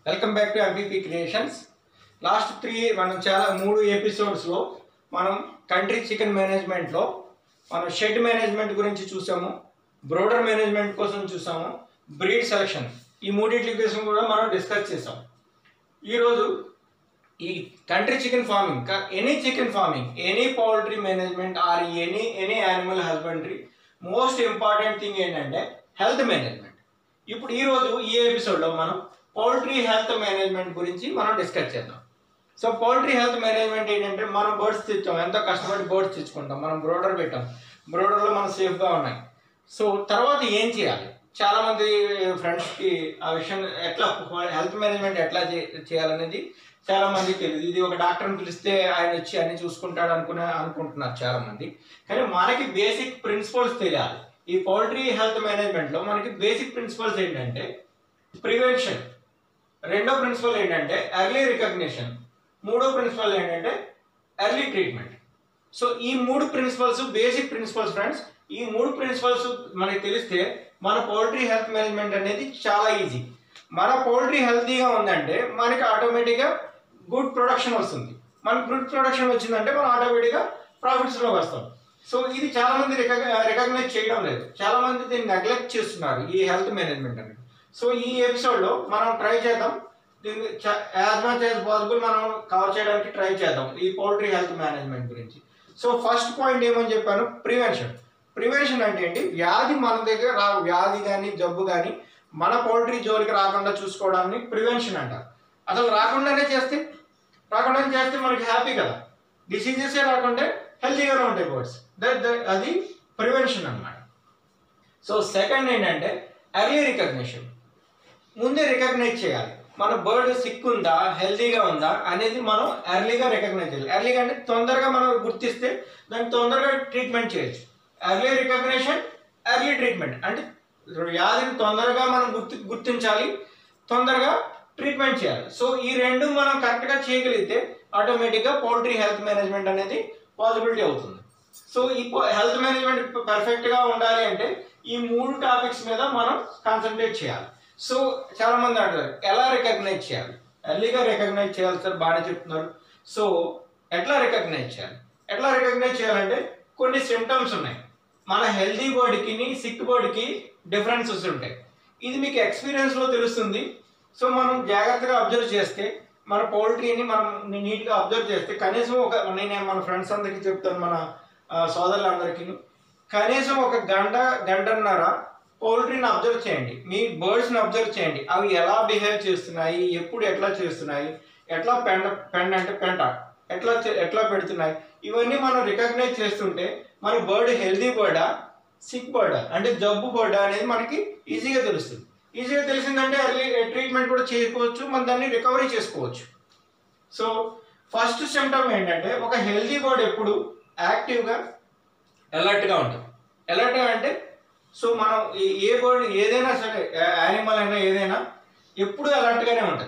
welcome back to MPP creations last three మనం చాలా మూడు ఎపిసోడ్స్లో మనం కంట్రీ చికెన్ మేనేజ్మెంట్లో మనం షెడ్ మేనేజ్మెంట్ గురించి చూసాము బ్రోడర్ మేనేజ్మెంట్ కోసం చూసాము బ్రీడ్ సెలక్షన్ ఈ మూడింటి కోసం కూడా మనం డిస్కస్ చేసాం ఈరోజు ఈ country chicken farming any chicken farming any poultry management or any any animal husbandry most important thing ఏంటంటే హెల్త్ మేనేజ్మెంట్ ఇప్పుడు ఈరోజు ఈ ఎపిసోడ్లో మనం పౌల్ట్రీ హెల్త్ మేనేజ్మెంట్ గురించి మనం డిస్కస్ చేద్దాం సో పౌల్ట్రీ హెల్త్ మేనేజ్మెంట్ ఏంటంటే మనం బర్డ్స్ తెచ్చాం ఎంతో కష్టపడి బర్డ్స్ తెచ్చుకుంటాం మనం బ్రోడర్ పెట్టాం బ్రోడర్లో మనం సేఫ్గా ఉన్నాయి సో తర్వాత ఏం చేయాలి చాలా మంది ఫ్రెండ్స్కి ఆ విషయం ఎట్లా హెల్త్ మేనేజ్మెంట్ ఎట్లా చే- చేయాలనేది చాలా మందికి తెలియదు ఇది ఒక డాక్టర్ని పిలిస్తే ఆయన వచ్చి అన్ని చూసుకుంటాడు అనుకునే అనుకుంటున్నారు చాలా మంది కానీ మనకి బేసిక్ ప్రిన్సిపల్స్ తెలియాలి ఈ పౌల్ట్రీ హెల్త్ మేనేజ్మెంట్లో మనకి బేసిక్ ప్రిన్సిపల్స్ ఏంటంటే ప్రివెన్షన్ రెండో ప్రిన్సిపల్ ఏంటంటే ఎర్లీ రికగ్నిషన్ మూడో ప్రిన్సిపల్ ఏంటంటే ఎర్లీ ట్రీట్మెంట్ సో ఈ మూడు ప్రిన్సిపల్స్ బేసిక్ ప్రిన్సిపల్స్ ఫ్రెండ్స్ ఈ మూడు ప్రిన్సిపల్స్ మనకి తెలిస్తే మన పౌల్ట్రీ హెల్త్ మేనేజ్మెంట్ అనేది చాలా ఈజీ మన పౌల్ట్రీ హెల్తీగా ఉందంటే మనకి ఆటోమేటిక్గా గుడ్ ప్రొడక్షన్ వస్తుంది మనకి గుడ్ ప్రొడక్షన్ వచ్చిందంటే మనం ఆటోమేటిక్గా ప్రాఫిట్స్లోకి వస్తాం సో ఇది చాలా మంది రికగ్నైజ్ చేయడం లేదు చాలా మంది దీన్ని నెగ్లెక్ట్ చేస్తున్నారు ఈ హెల్త్ మేనేజ్మెంట్ అనేది సో ఈ ఎపిసోడ్లో మనం ట్రై చేద్దాం దీన్ని యాజ్ మచ్ యాజ్ పాసిబుల్ మనం కవర్ చేయడానికి ట్రై చేద్దాం ఈ పౌల్ట్రీ హెల్త్ మేనేజ్మెంట్ గురించి సో ఫస్ట్ పాయింట్ ఏమని చెప్పాను ప్రివెన్షన్ ప్రివెన్షన్ అంటే ఏంటి వ్యాధి మన దగ్గర రా వ్యాధి కానీ జబ్బు కానీ మన పౌల్ట్రీ జోలికి రాకుండా చూసుకోవడాన్ని ప్రివెన్షన్ అంటారు అసలు రాకుండానే చేస్తే రాకుండానే చేస్తే మనకి హ్యాపీ కదా డిసీజెస్ రాకుంటే హెల్తీగానే ఉంటాయి బర్డ్స్ దట్ అది ప్రివెన్షన్ అన్నమాట సో సెకండ్ ఏంటంటే ఎర్లీ రికగ్నిషన్ ముందే రికగ్నైజ్ చేయాలి మన బర్డ్ సిక్ ఉందా హెల్తీగా ఉందా అనేది మనం ఎర్లీగా రికగ్నైజ్ చేయాలి ఎర్లీగా అంటే తొందరగా మనం గుర్తిస్తే దాన్ని తొందరగా ట్రీట్మెంట్ చేయొచ్చు ఎర్లీ రికగ్నిషన్ ఎర్లీ ట్రీట్మెంట్ అంటే వ్యాధిని తొందరగా మనం గుర్తు గుర్తించాలి తొందరగా ట్రీట్మెంట్ చేయాలి సో ఈ రెండు మనం కరెక్ట్గా చేయగలిగితే ఆటోమేటిక్గా పౌల్ట్రీ హెల్త్ మేనేజ్మెంట్ అనేది పాసిబిలిటీ అవుతుంది సో ఈ హెల్త్ మేనేజ్మెంట్ పర్ఫెక్ట్గా ఉండాలి అంటే ఈ మూడు టాపిక్స్ మీద మనం కాన్సన్ట్రేట్ చేయాలి సో చాలా మంది అంటారు ఎలా రికగ్నైజ్ చేయాలి ఎర్లీగా రికగ్నైజ్ చేయాలి సార్ బాగానే చెప్తున్నారు సో ఎట్లా రికగ్నైజ్ చేయాలి ఎట్లా రికగ్నైజ్ చేయాలంటే కొన్ని సిమ్టమ్స్ ఉన్నాయి మన హెల్దీ బాడీకి సిక్ బాడీకి డిఫరెన్సెస్ ఉంటాయి ఇది మీకు ఎక్స్పీరియన్స్లో తెలుస్తుంది సో మనం జాగ్రత్తగా అబ్జర్వ్ చేస్తే మన పౌల్ట్రీని మనం నీట్గా అబ్జర్వ్ చేస్తే కనీసం ఒక నేను మన ఫ్రెండ్స్ అందరికీ చెప్తాను మన ఆ, సోదరులందరికీ కనీసం ఒక గంట గంటన్నర పౌల్ట్రీని అబ్జర్వ్ చేయండి మీ బర్డ్స్ని అబ్జర్వ్ చేయండి అవి ఎలా బిహేవ్ చేస్తున్నాయి ఎప్పుడు ఎట్లా చేస్తున్నాయి ఎట్లా పెండ పెండ అంటే పెంట ఎట్లా చే- ఎట్లా పెడుతున్నాయి ఇవన్నీ మనం రికగ్నైజ్ చేస్తుంటే మన బర్డ్ హెల్దీ బర్డా సిక్ బర్డా అంటే జబ్బు బర్డా అనేది మనకి ఈజీగా తెలుస్తుంది ఈజీగా తెలిసిందంటే అర్లీ ట్రీట్మెంట్ కూడా చేసుకోవచ్చు మనం దాన్ని రికవరీ చేసుకోవచ్చు సో ఫస్ట్ సిమ్టమ్ ఏంటంటే ఒక హెల్దీ బర్డ్ ఎప్పుడు యాక్టివ్గా అలర్ట్గా ఉంటుంది అలర్ట్గా అంటే సో మనం ఏ- ఏ బర్డ్ ఏదైనా సరే యానిమల్ అయినా ఏదైనా ఎప్పుడు అలర్ట్గానే ఉంటుంది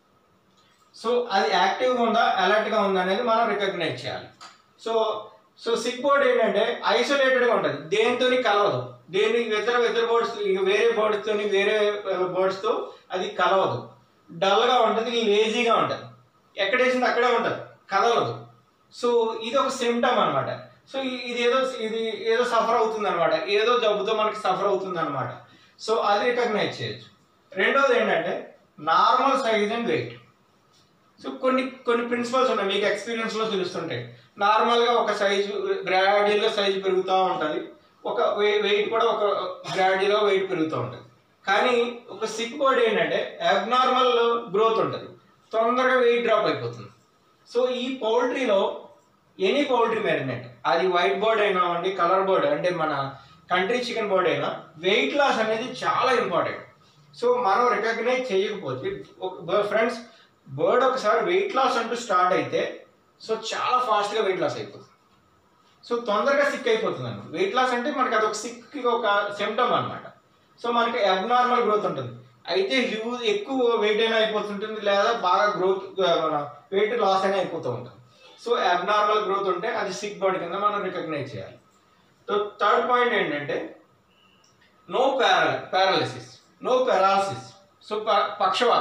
సో అది యాక్టివ్గా ఉందా అలర్ట్గా ఉందా అనేది మనం రికగ్నైజ్ చేయాలి సో సో సిక్ బోర్డ్ ఏంటంటే ఐసోలేటెడ్గా ఉంటుంది దేనితోని కలవదు దేని ఇతర ఇతర బోర్డ్స్ వేరే బోర్డ్స్తో వేరే బోర్డ్స్తో అది కలవదు డల్గా ఉంటుంది లేజీగా ఉంటుంది ఎక్కడ వేసింది అక్కడే ఉంటుంది కదలదు సో ఇది ఒక సిమ్టమ్ అనమాట సో ఇ- ఇది ఏదో ఇది ఏదో సఫర్ అవుతుంది అనమాట ఏదో జబ్బుతో మనకి సఫర్ అవుతుంది అనమాట సో అది రికగ్నైజ్ చేయొచ్చు రెండోది ఏంటంటే normal size and weight so కొన్ని కొన్ని ప్రిన్సిపల్స్ ఉన్నాయి మీకు ఎక్స్పీరియన్స్లో తెలుస్తుంటాయి నార్మల్గా ఒక సైజు గ్రాడ్యువల్గా సైజు పెరుగుతూ ఉంటుంది ఒక వెయిట్ కూడా ఒక గ్రాడ్యువల్గా వెయిట్ పెరుగుతూ ఉంటుంది కానీ ఒక సిక్ బాడీ ఏంటంటే అబ్నార్మల్ గ్రోత్ ఉంటుంది తొందరగా వెయిట్ డ్రాప్ అయిపోతుంది సో ఈ పౌల్ట్రీలో ఎనీ పౌల్ట్రీ మేనేజ్మెంట్ అది వైట్ బర్డ్ అయినా అండి కలర్ బర్డ్ అంటే మన కంట్రీ చికెన్ బర్డ్ అయినా వెయిట్ లాస్ అనేది చాలా ఇంపార్టెంట్ సో మనం రికగ్నైజ్ చేయకపోతే ఫ్రెండ్స్ బర్డ్ ఒకసారి వెయిట్ లాస్ అంటూ స్టార్ట్ అయితే సో చాలా ఫాస్ట్గా వెయిట్ లాస్ అయిపోతుంది సో తొందరగా సిక్ అయిపోతుంది అనమాట వెయిట్ లాస్ అంటే మనకి అదొక సిక్ ఒక సిమ్టమ్ అనమాట సో మనకి అబ్నార్మల్ గ్రోత్ ఉంటుంది అయితే హ్యూజ్ ఎక్కువ వెయిట్ అయినా అయిపోతుంటుంది లేదా బాగా గ్రోత్ మన వెయిట్ లాస్ అయినా అయిపోతూ ఉంటుంది సో అబ్నార్మల్ గ్రోత్ ఉంటే అది సిక్ బాడీ కింద మనం రికగ్నైజ్ చేయాలి సో థర్డ్ పాయింట్ ఏంటంటే no para paralysis no paralysis so ప- పక్షవాతం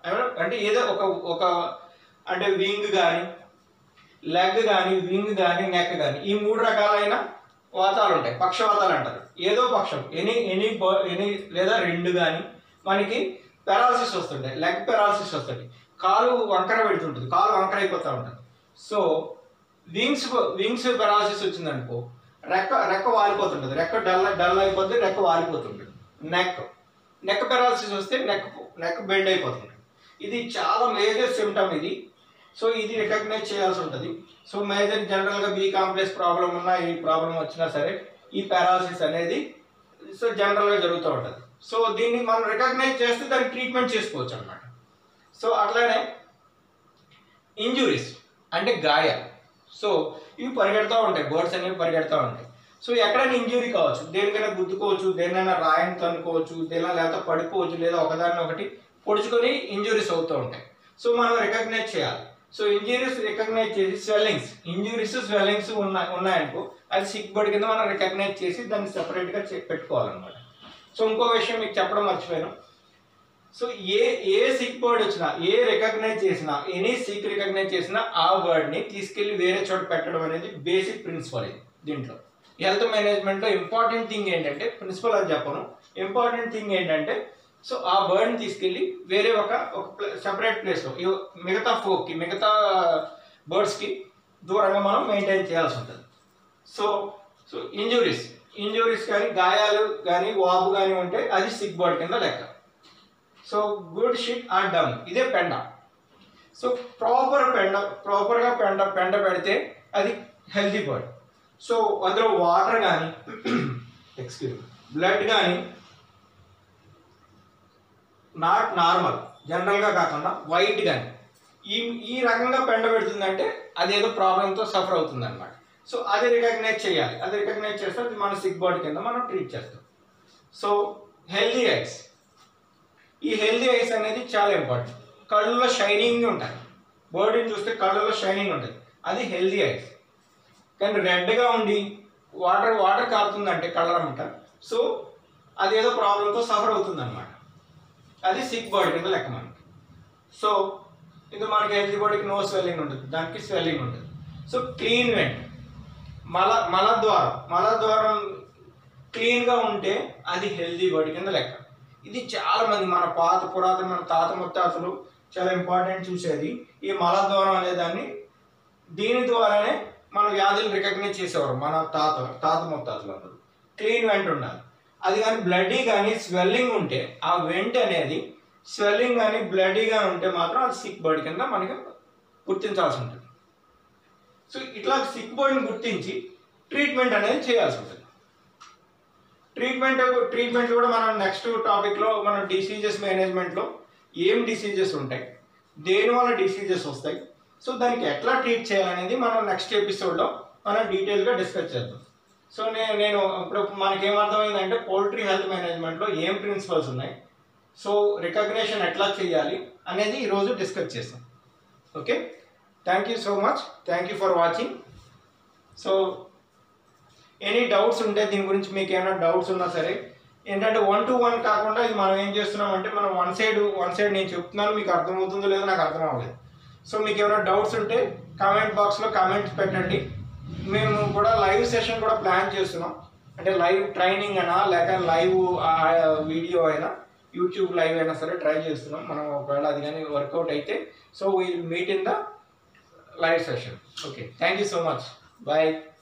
అంటే ఏదో ఒక ఒక అంటే వింగ్ కానీ లెగ్ కానీ వింగ్ కానీ నెక్ కానీ ఈ మూడు రకాలైన వాతాలు ఉంటాయి పక్షవాతాలు అంటారు ఏదో పక్షం ఎనీ ఎనీ ఎనీ లేదా రెండు కానీ మనకి పెరాలసిస్ వస్తుంటాయి లెగ్ పెరాలసిస్ వస్తుంది కాలు వంకర పెడుతుంటుంది కాలు వంకర అయిపోతూ ఉంటుంది సో వింగ్స్ వింగ్స్ పెరాలసిస్ వచ్చిందనుకో రెక్క రెక్క వాలిపోతుంటుంది రెక్క డల్ డల్ అయిపోతుంది రెక్క వాలిపోతుంటుంది నెక్ నెక్ పెరాలసిస్ వస్తే నెక్ నెక్ బెండ్ అయిపోతుంది ఇది చాలా మేజర్ సిమ్టమ్ ఇది సో ఇది రికగ్నైజ్ చేయాల్సి ఉంటుంది సో మేజర్ జనరల్గా బీ కాంప్లెక్స్ ప్రాబ్లం ఉన్నా ఈ ప్రాబ్లం వచ్చినా సరే ఈ పారాలసిస్ అనేది సో జనరల్గా జరుగుతూ ఉంటుంది సో దీన్ని మనం రికగ్నైజ్ చేస్తే దానికి ట్రీట్మెంట్ చేసుకోవచ్చు అనమాట సో అట్లానే ఇంజురీస్ అంటే గాయాలు సో ఇవి పరిగెడతా ఉంటాయి బర్డ్స్ అనేవి పరిగెడతా ఉంటాయి సో ఎక్కడైనా ఇంజురీ కావచ్చు దేనికైనా గుద్దుకోవచ్చు దేనైనా రాయని తనుకోవచ్చు దేనిలో లేదా పడిపోవచ్చు లేదా ఒకదాన్ని ఒకటి పొడుచుకొని ఇంజురీస్ అవుతూ ఉంటాయి సో మనం రికగ్నైజ్ చేయాలి సో ఇంజురీస్ రికగ్నైజ్ చేసి స్వెల్లింగ్స్ ఇంజురీస్ స్వెల్లింగ్స్ ఉన్నాయి ఉన్నాయనుకో అది సిక్ బర్డ్ కింద మనం రికగ్నైజ్ చేసి దాన్ని సెపరేట్గా పెట్టుకోవాలన్నమాట సో ఇంకో విషయం మీకు చెప్పడం మర్చిపోయాను సో ఏ ఏ సిక్ బర్డ్ వచ్చినా ఏ రికగ్నైజ్ చేసినా ఎనీ సిక్ రికగ్నైజ్ చేసినా ఆ వర్డ్ని తీసుకెళ్లి వేరే చోట పెట్టడం అనేది బేసిక్ ప్రిన్సిపల్ ఇది దీంట్లో హెల్త్ మేనేజ్మెంట్లో ఇంపార్టెంట్ థింగ్ ఏంటంటే ప్రిన్సిపల్ అని చెప్పను ఇంపార్టెంట్ థింగ్ ఏంటంటే సో ఆ బర్డ్ని తీసుకెళ్ళి వేరే ఒక ఒక సెపరేట్ ప్లేస్లో మిగతా ఫోక్కి మిగతా బర్డ్స్కి దూరంగా మనం మెయింటైన్ చేయాల్సి ఉంటుంది సో సో ఇంజురీస్ ఇంజురీస్ కానీ గాయాలు కానీ వాపు కానీ ఉంటే అది సిక్ బర్డ్ కింద లెక్క so good shit or dung ఇదే పెండ సో ప్రాపర్ పెండ ప్రాపర్గా పెండ పెండ పెడితే అది హెల్తీ బర్డ్ సో అందులో వాటర్ కానీ ఎక్స్క్యూజ్ బ్లడ్ కానీ నాట్ నార్మల్ జనరల్గా కాకుండా వైట్ కానీ ఈ ఈ రకంగా పెండ పెడుతుందంటే అదేదో ప్రాబ్లంతో సఫర్ అవుతుంది అనమాట సో అది రికగ్నైజ్ చేయాలి అది రికగ్నైజ్ చేస్తే అది మన సిక్ బాడీ కింద మనం ట్రీట్ చేస్తాం సో హెల్దీ ఐస్ ఈ హెల్దీ ఐస్ అనేది చాలా ఇంపార్టెంట్ కళ్ళలో షైనింగ్ ఉంటాయి బర్డ్ని చూస్తే కళ్ళలో షైనింగ్ ఉంటుంది అది హెల్దీ ఐస్ కానీ రెడ్గా ఉండి వాటర్ వాటర్ కారుతుందంటే కలర్ అన్నమాట సో అదేదో ప్రాబ్లంతో సఫర్ అవుతుంది అనమాట అది సిక్ బాడీ కింద లెక్క మనకి సో ఇది మనకి హెల్తీ బాడీకి నో స్వెల్లింగ్ ఉంటుంది దానికి స్వెల్లింగ్ ఉంటుంది సో క్లీన్ వెంట్ మల మలద్వారం మలద్వారం క్లీన్గా ఉంటే అది హెల్తీ బాడీ కింద లెక్క ఇది చాలా మంది మన పాత పురాతన మన తాత ముత్తాతలు చాలా ఇంపార్టెంట్ చూసేది ఈ మలద్వారం అనే దాన్ని దీని ద్వారానే మన వ్యాధులు రికగ్నైజ్ చేసేవారు మన తాత తాత ముత్తాతలు అందరూ క్లీన్ వెంట్ ఉండాలి అది కానీ బ్లడీ కానీ స్వెల్లింగ్ ఉంటే ఆ వెంట్ అనేది స్వెల్లింగ్ కానీ బ్లడీ కానీ ఉంటే మాత్రం అది సిక్ బర్డ్ కింద మనకి గుర్తించాల్సి ఉంటుంది సో ఇట్లా సిక్ బర్డ్ని గుర్తించి ట్రీట్మెంట్ అనేది చేయాల్సి ఉంటుంది ట్రీట్మెంట్ ట్రీట్మెంట్ కూడా మనం నెక్స్ట్ టాపిక్లో మనం డిసీజెస్ మేనేజ్మెంట్లో ఏం డిసీజెస్ ఉంటాయి దేని వల్ల డిసీజెస్ వస్తాయి సో దానికి ఎట్లా ట్రీట్ చేయాలనేది మనం నెక్స్ట్ ఎపిసోడ్లో మనం డీటెయిల్గా డిస్కస్ చేద్దాం సో నేను నేను ఇప్పుడు మనకేం అర్థమైందంటే పౌల్ట్రీ హెల్త్ మేనేజ్మెంట్లో ఏం ప్రిన్సిపల్స్ ఉన్నాయి సో రికగ్నేషన్ ఎట్లా చేయాలి అనేది ఈరోజు డిస్కస్ చేస్తాం okay thank you so much thank you for watching so any doubts ఉంటే దీని గురించి మీకు ఏమైనా డౌట్స్ ఉన్నా సరే ఏంటంటే వన్ టు వన్ కాకుండా ఇది మనం ఏం చేస్తున్నాం అంటే మనం వన్ సైడ్ వన్ సైడ్ నేను చెప్తున్నాను మీకు అర్థమవుతుందో లేదో నాకు అర్థం అవ్వలేదు సో మీకు ఏమైనా డౌట్స్ ఉంటే కామెంట్ బాక్స్లో కామెంట్స్ పెట్టండి మేము కూడా లైవ్ సెషన్ కూడా ప్లాన్ చేస్తున్నాం అంటే లైవ్ ట్రైనింగ్ అయినా లేక లైవ్ వీడియో అయినా యూట్యూబ్ లైవ్ అయినా సరే ట్రై చేస్తున్నాం మనం ఒకవేళ అది కానీ వర్కౌట్ అయితే so we meet in the live session okay thank you so much bye